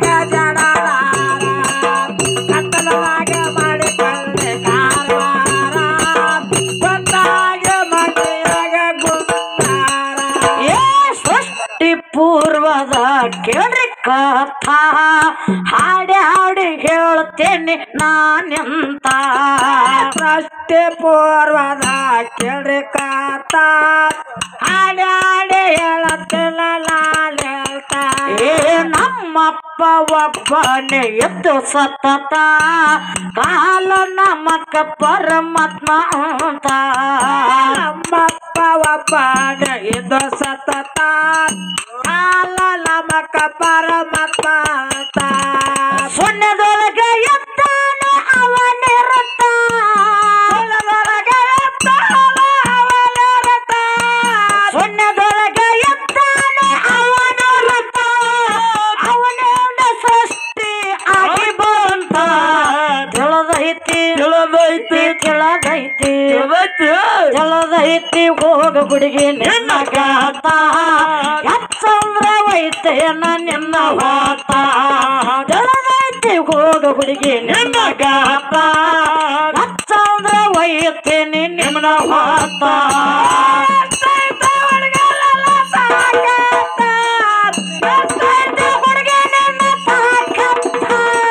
ಮನೆಯಾಗ ಜಡದಾರ ಕತ್ತಲದಾಗ ಮಾಡಿಕೊಂಡೆ ಕಾರವಾರ ಬಂದಾಗ ಮನೆಯಾಗ ಗುಂಡಾರ ಏ ಸೃಷ್ಟಿ ಪೂರ್ವದ ಕೇಳ್ರಿ ಕಥಾ ಹಾಡಿ ಹಾಡಿ ಹೇಳ್ತೇನೆ ನಾನೆಂತ ಸೃಷ್ಟಿ ಪೂರ್ವದ ಕೇಳ್ರಿ ಕಾತ ಹಾಡಿ ಹಾಡಿ ಹೇಳತ್ತಿಲ್ಲ ನಾನೆಲ್ತ ಏ ನಮ್ಮಪ್ಪ ಒಬ್ಬನೇ ಎದ್ದು ಸತತ ಕಾಲ ನಮಕ ಪರಮಾತ್ಮ ಅಂತ ನಮ್ಮಪ್ಪ ಒಬ್ಬನ ಇದು ಸತತ ಕಾಲ ನಮಕ ಪರಮಾತ್ಮ ಅಂತ. ಶೂನ್ಯದೊಳಗ ಎತ್ತಾನ ಅವನಿರುತ್ತ ಸುಳ್ಳದೊಳಗೆ ಎತ್ತಾನ ಅವನಿರುತ್ತ. ಶೂನ್ಯದೊಳಗ ಎತ್ತಾನ ಅವನಿರುತ್ತ ಅವನಿಂದ ಸೃಷ್ಟಿ ಆಗಿ ಬಂತ ತಿಳಿದೈತಿ ತಿಳಿದೈತಿ, ತಿಳಿದೈತಿ ತಿಳಿದೈತಿ. ತಿಳಿದೈತಿ ಹೋಗ ಗುಡಿಗೆ ನಿನ್ನ ಗಾತ ಎಚ್ಚಂದ್ರ ವೈತೇನ ನಿನ್ನ ವಾತ ತಿಳಿದೈತಿ ಹೋಗ ಗುಡಿಗೆ ನಿನ್ನ ಗಾತ ಎಚ್ಚಂದ್ರ ವೈತೇನೆ ನಿನ್ನ ವಾತ ಎತ್ತೈತೆ ಹುಡುಗರೆಲ್ಲ ಸಾಕಾತ. ಎತ್ತೈತೆ ಹುಡುಗಿ ನಿನ್ನ ತಾಕತ್ತ.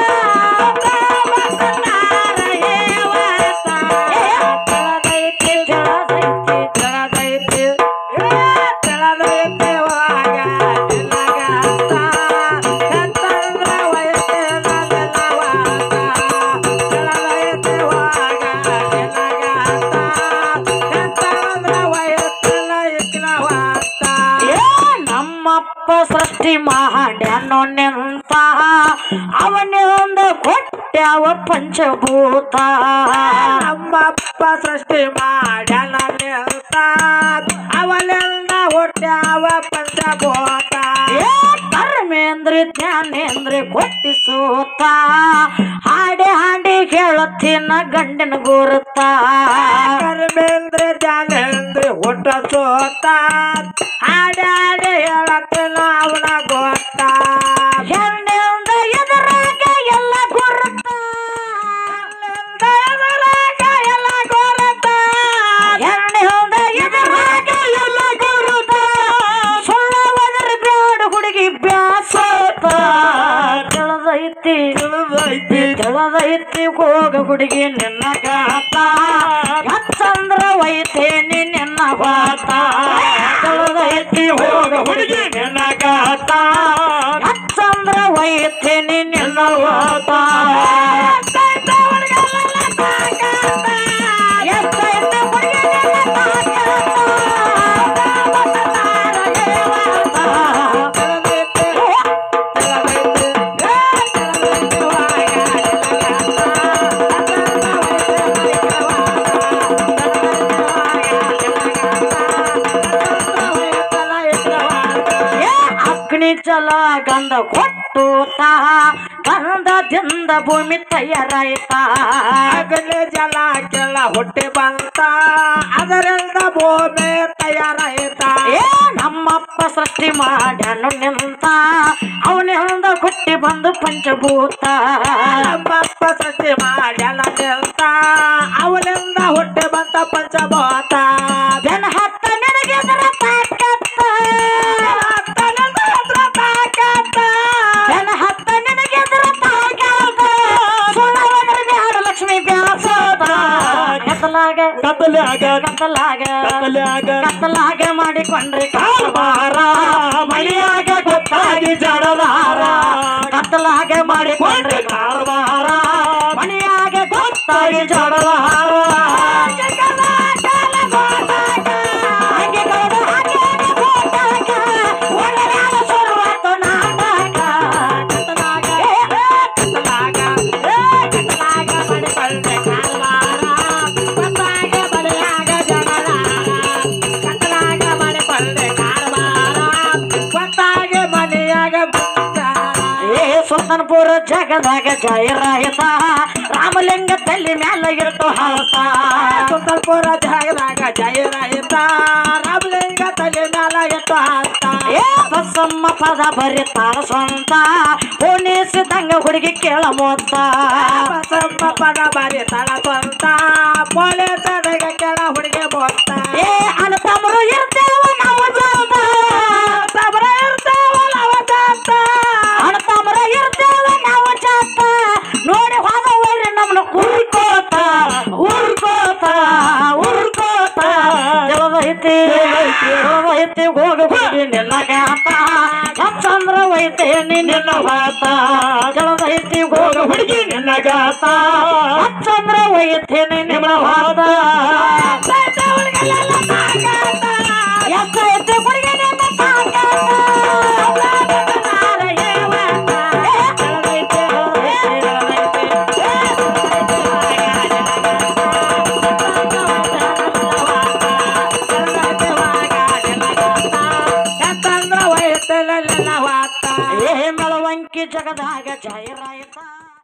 ಬಸವಣ್ಣನ ಹೇವತ್ತ. ತಿಳಿದೈತಿ ತಿಳಿದೈತಿ ತೆಳದೈತಿ, ಏ ತೆಳದೈತಿ ಒಳಗ ನಿನಗಾತ. ಎತ್ತಂದ್ರ ವಯಸ್ಸಿನ ನೆಲವಾತ. ತೆಳದೈತಿ ಒಳಗ ನಿನಗಾತ. ಎತ್ತಂದ್ರ ವಯಸ್ಸಿನ ಇಕ್ಲವಾತ. ಏ ನಮ್ಮಪ್ಪ ಸೃಷ್ಟಿ ಮಾಡ್ಯಾನೋ ನಿಂತ ಅವನಿಂದ ಕೊಟ್ಟ್ಯಾವ ಪಂಚಭೂತ ನಮ್ಮಪ್ಪ ಸೃಷ್ಟಿ ಮಾಡ್ಯಾನ ನಿಲ್ತ ಅವಲೆಲ್ಲ ಹುಟ್ಟ್ಯಾವ ಪಂಚಭೂತ ಏ ಕರ್ಮೇಂದ್ರಿ ಜ್ಞಾನೇಂದ್ರಿ ಕೊಟ್ಟಿ ಸೂತ ಹಾಡಿ ಹಾಡಿ ಹೇಳತ್ತಿನ ಗಂಡಿನ ಗುರುತ ಕರ್ಮೇಂದ್ರ ಜಾನೇಂದ್ರ ಹುಟ್ಟ ಸೋತ ಹಾಡಾಡಿ ಹೇಳತ್ತಿಲ್ಲ ಅವನ ಗೊತ್ತ ಹೆಣ್ಣಿಂದ ಎದುರಾಗ ಎಲ್ಲ ಗುರುತ ಎದುರಾಗ ಎಲ್ಲ ಗೊತ್ತ ಹೆಣ್ಣಿಂದ ಎದುರಾಗ ಎಲ್ಲ ಗುರುತ ಸುಳ್ಳ ಒದರ ಬ್ಯಾಡ ಹುಡುಗಿ ಬ್ಯಾಸತ ತಿಳಿದೈತಿ ತಿಳಿದೈತಿ ತಿಳಿದೈತಿ ಹೋಗ ಹುಡುಗಿ ನಿನ್ನ ಗಾತ ಎತ್ತಂದ್ರ ವೈತೇನಿ ನಿನ್ನ ವಾತ ತಿಳಿದೈತಿ ಹೋಗ ಹುಡುಗಿ ನಿನ್ನ ಗಾತ ಎತ್ತಂದ್ರ ವೈತೇನಿ ನಿನ್ನ ವಾತ ಎತ್ತೈತೆ ಹುಡುಗರೆಲ್ಲ ಸಾಕಾತ. ಎಷ್ಟೈತೆ ಹುಡುಗಿ ನಿನ್ನ ತಾಕತ್ತ. ತಿಳಿದೈತಿ, ತಿಳಿದೈತಿ, ಏ ತಿಳಿದೈತಿ ಒಳಗ ಏ ಅಗ್ನಿ ಜಲ ಗಂಧ ಕೊಟ್ಟು ತಾ ಗಂಧದಿಂದ ಭೂಮಿ ತಯಾರಾಯ್ತ ಅಗಲಿ ಜಲ ಕೆಳ ಹುಟ್ಟಿ ಬಂತ ಅದರಿಂದ ಭೂಮಿ ತಯಾರಾಯ್ತ ಏ ನಮ್ಮಪ್ಪ ಸೃಷ್ಟಿ ಮಾಡ್ಯಾನು ನಿಂತ ಅವನಿಂದ ಹುಟ್ಟಿ ಬಂದು ಪಂಚಭೂತ ನಮ್ಮಪ್ಪ ಸೃಷ್ಟಿ ಮಾಡ್ಯಾನ ನಿಲ್ತ ಅವನಿಂದ ಹುಟ್ಟಿ ಬಂತ ಪಂಚಭೂತ ಬೆನ ಹತ್ತ ನಿನಗೆದರ ತಾಕತ್ತ ತನದ ಹತ್ರ ತಾಕತ್ತ. ಬೆನ ಹತ್ತ ನಿನಗೆದರ ತಾಕತ್ತ ಸುಳ್ಳವನ ಬ್ಯಾಡ ಲಕ್ಷ್ಮಿ ಬ್ಯಾಸದ ಕತ್ತಲಾಗ ಕತ್ತಲಾಗ ಕತ್ತಲಾಗ ಕತ್ತಲಾಗ ಕತ್ತಲಾಗ ಮಾಡಿಕೊಂಡ್ರಿ ಕಾರವಾರ ಮಳಿಯಾಗ ಗೊತ್ತಾಗಿ ಜಡದಾರ ಕತ್ತಲಾಗ ಮಾಡಿಕೊಂಡ್ರಿ ಕಾರವಾರ ಮಳಿಯಾಗ ಗೊತ್ತಾಗಿ ಜಡದಾರ ಹಂಗೆ ಕಳೆದ ಹಾಕ್ಯಾನ ಗೋಟಾಕ, ಒಳಗಾಲ ಶುರುವಾತು ನಾಟಕ. ಕತ್ತಲಾಗ, ಏ, ಕತ್ತಲಾಗ ಏ ಕತ್ತಲಾಗ ಮಾಡಿಕೊಂಡೆ ಕಾರವಾರ. ಕತ್ತಲಾಗ ಬಲಿಯಾಗ ಜಗಳಾರ. ಕತ್ತಲಾಗ ಮಾಡಿಕೊಂಡೆ ಕಾರವಾರ. ಗೊತ್ತಾಗಿ ಮನೆಯಾಗ ಬಂದಾರ. ಏ ಸುಲ್ತಾನ್ಪುರ ಜಗದಾಗ ಜಯರಾಯತ ರಾಮಲಿಂಗ ತಲ್ಲಿ ಮ್ಯಾಲ ಇರ್ತು ಹಾಸ ಸುಲ್ತಾನ್ಪುರ ಜಾಗದಾಗ ಜಯರಾಯಿತ ರಾಮಲಿಂಗ ತಲೆ ಮ್ಯಾಲ ಎತ್ತು ಹಾಕ್ತ ಏ ಬಸಮ್ಮ ಪದ ಬರಿತಾಳ ಸ್ವಂತ ಉಣಿಸಿದಂಗ ಹುಡುಗಿ ಕೇಳ ಮೊತ್ತ ಬಸಮ್ಮ ಪದ ಬರಿ ತಳ ಸ್ವಂತ ಪೊಲೀಸರಿಗೆ ಕೆಳ ಹುಡುಗಿ ಬೋತ್ತ ಏ ಅಣ್ಣ ತಮ್ಮರು ಇರ್ತೇವ ನಾವು ಜಾತ sabra ಇರ್ತಾವಲ್ಲ ಅವತ್ತಾತ ಅಣ್ಣ ತಮ್ಮರ ಇರ್ತೇವ ನಾವು ಜಾತ ನೋಡಿ ಹೋದವ್ರಿ ನಮ್ಮನ್ನ ಉರ್ಕೋತ ಉರ್ಕೋತ ಉರ್ಕೋತ ಜಲದೈತಿ ಜಲದೈತಿ ಹೋಗ ಹೋಗಿ ನಿನ್ನ ಗಾತ ಚಂದ್ರ ವೈತೆ ನಿನ್ನ ಹಾತ ಜಲದೈತಿ ಹೋಗ ಹುಡುಗಿ ನಿನ್ನ ಗಾತ ಚಂದ್ರ ವೈತೆ ನಿನ್ನ ಹಾತ ಎಷ್ಟೈತೆ ಹುಡುಗಿ ನಿನ್ನ ತಾಕಾತ ಚಂದ್ರ ವಯಸ್ಸಲ್ಲ ವಾತ ಏ ಮೆಳವಂಕಿ ಜಗದಾಗ ಜಾಹಿರಾಯ್ತ